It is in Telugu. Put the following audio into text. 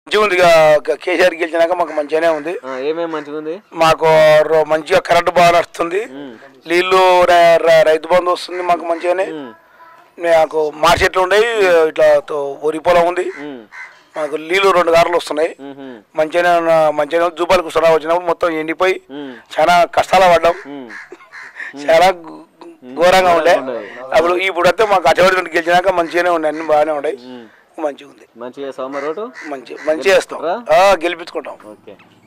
మంచిగా ఉంది ఇక ఇక కేసీఆర్ గెలిచినాక మాకు మంచిగానే ఉంది ఆ, ఏమేమి మంచిగా ఉంది మాకు రో- మంచిగా కరెంటు బాగా నడుస్తుంది నీళ్లు ర- ర- రైతు బంధు వస్తుంది మాకు మంచిగానే ఉమ్, మాకు మార్కెట్లు ఉండేవి ఇట్లా తో- వరి పొలం ఉంది ఉమ్, మాకు నీళ్లు రెండు దారులు వస్తున్నాయి ఉమ్, మంచిగానే ఉన్న- మంచిగానే ఉంది. జూపాలకు సురా వచ్చినప్పుడు మొత్తం ఎండిపోయి ఉమ్, చాలా కష్టాలు పడ్డాం ఉమ్. చాలా ఘ- ఘోరంగా ఉండే ఉండేది. అప్పుడు ఇప్పుడు అయితే మాకు అటువంటి గెలిచినాక మంచిగానే ఉన్నాయి అన్ని బాగానే ఉన్నాయి మంచిగా ఉంది మంచిగా సోమ రోడ్డు మంచి మంచిగా వేస్తాం ఆ, గెలిపించుకుంటాం ఓకే